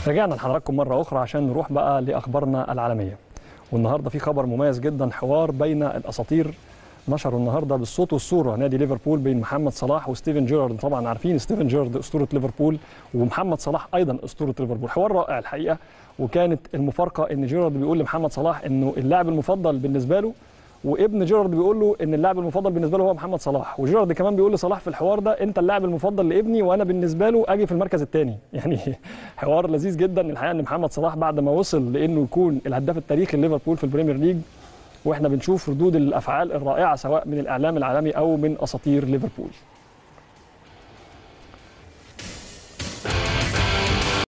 رجعنا لحضراتكم مرة أخرى عشان نروح بقى لأخبارنا العالمية والنهاردة في خبر مميز جدا حوار بين الأساطير نشروا النهارده بالصوت والصوره نادي ليفربول بين محمد صلاح وستيفن جيرارد طبعا عارفين ستيفن جيرارد اسطوره ليفربول ومحمد صلاح ايضا اسطوره ليفربول حوار رائع الحقيقه وكانت المفارقه ان جيرارد بيقول لمحمد صلاح انه اللاعب المفضل بالنسبه له وابن جيرارد بيقول له ان اللاعب المفضل بالنسبه له هو محمد صلاح وجيرارد كمان بيقول لصلاح في الحوار ده انت اللاعب المفضل لابني وانا بالنسبه له اجي في المركز الثاني يعني حوار لذيذ جدا الحقيقه ان محمد صلاح بعد ما وصل لانه يكون الهداف التاريخي لليفربول في البريمير ليج واحنا بنشوف ردود الافعال الرائعه سواء من الاعلام العالمي او من اساطير ليفربول